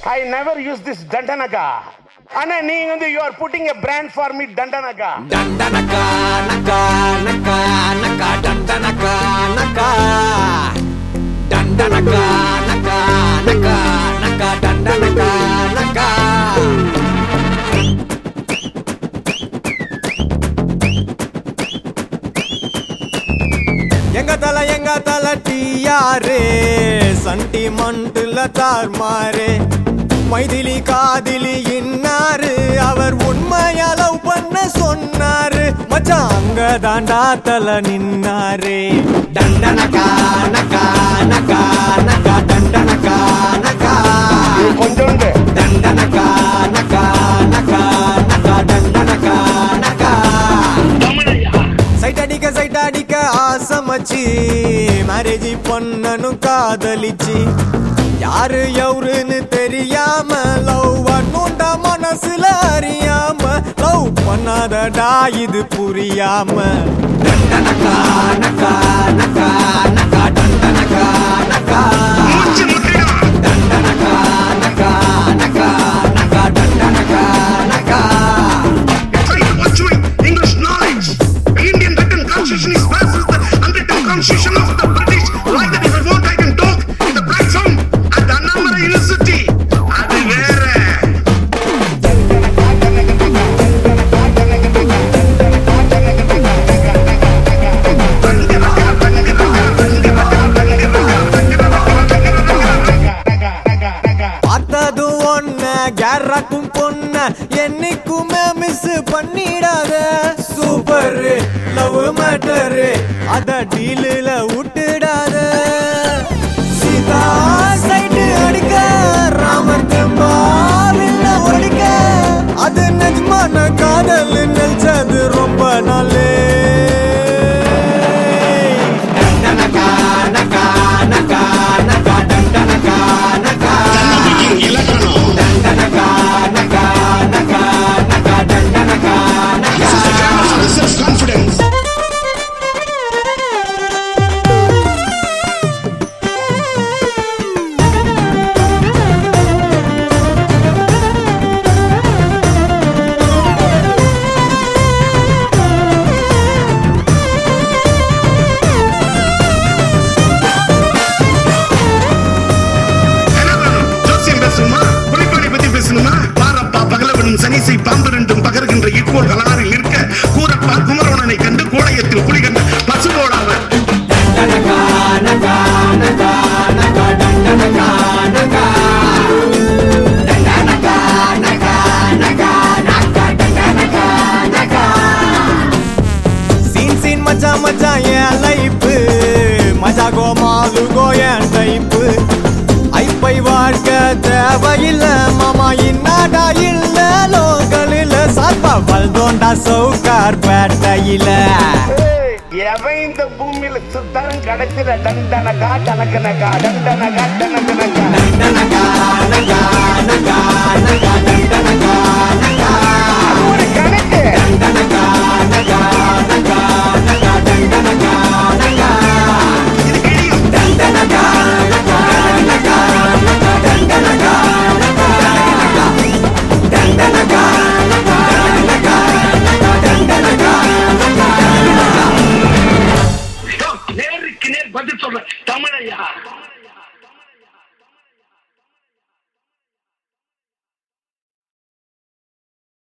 I never use this தண்டனகா அண்ணா நீங்க வந்து you are putting a brand for me தண்டனகா ದಂಡನಕ ನಕ ನಕ ನಕ ದಂಡನಕ ನಕ ದಂಡನಕ ನಕ ನಕ ನಕ ದಂಡನಕ ನಕ எங்க தல எங்க தல டியாரு சண்டி மண்டுல தார்மாரு மைதிலி காதிலி இன்னாரு அவர் உண்மையா லவ் பண்ண சொன்னாரு மச்சான் அங்க தாண்டா தல நின்னாரு தண்டனக்கா நக்கா நக்கா நக்கா தண்டனக்கா நக்கா கொஞ்சோண்டு தண்டனக்கா நக்கா நக்கா நக்கா தண்டனக்கா நக்கா சைட் அடிக்க சைட் அடிக்க ஆசமச்சு மேரேஜ் பண்ணனும் காதலிச்சு யாரு எவருன்னு தெரியாம லவ் பண்ணுண்டா மனசுல அறியாம லவ் பண்ணாதடா இது புரியாம தண்டனக்கா நக்கா நக்கா நக்கா தண்டனக்கா நக்கா தண்டனக்கா நக்கா நக்கா நக்கா தண்டனக்கா நக்கா trying to watch you in English knowledge. The Indian written constitution is versus the unwritten constitution of the British. Like that, if I want, I can talk in the platform at the Annamala University. அது வேற பார்த்தது ஒன்ன கேரக்கும் பொண்ண என்னைக்குமே miss பண்ணிடாத super love matter அத டீலில் விட்டுடாத Sita side அடிக்க ராமர் தெம்பாவில்ல ஒடிக்க அது நிஜமான காதல் நினைச்சது ரொம்ப நாளே நக்கா நக்கா நக்கா நக்கா நக்கா நக்கா இலக்கணம் நக்கா நக்கா நக்கா நக்கா நக்கா நக்கா செல்ஃப் கான்ஃபிடன்ஸ் ஜோசியம் பேசணுமா குறைபாடை பத்தி பேசணுமா பாரப்பா பகலவனும் சனிசை பாம்பு ரெண்டும் பகர்கின்ற இக்கோள் கலாரில் நிற்க கூரப்பா குமரோணனை கண்டு கோடையத்தில் குளிகண்ட பசுபோடாவர் நக்கா நக்கா நக்கா நக்கா நக்கா நக்கா நக்கா நக்கா நக்கா நக்கா நக்கா நக்கா சீன் சீன் மச்சான் மச்சான் என் லைப்பு மஜா கோ மாலு கோ என் டைப்பு ஐப்பை வாழ்க்க தேவையில்ல மாமா இன்னாடா இல்ல லோக்கலில் சாப்பா வல்தோண்டா சவுக்கார் பேட்டையில எவன் இந்த பூமியில சுத்தரம் கிடைச்சிட டண்டனகா டனக்கனகா டண்டனகா டனக்கனகா நக்கா நக்கா நக்கா நக்கா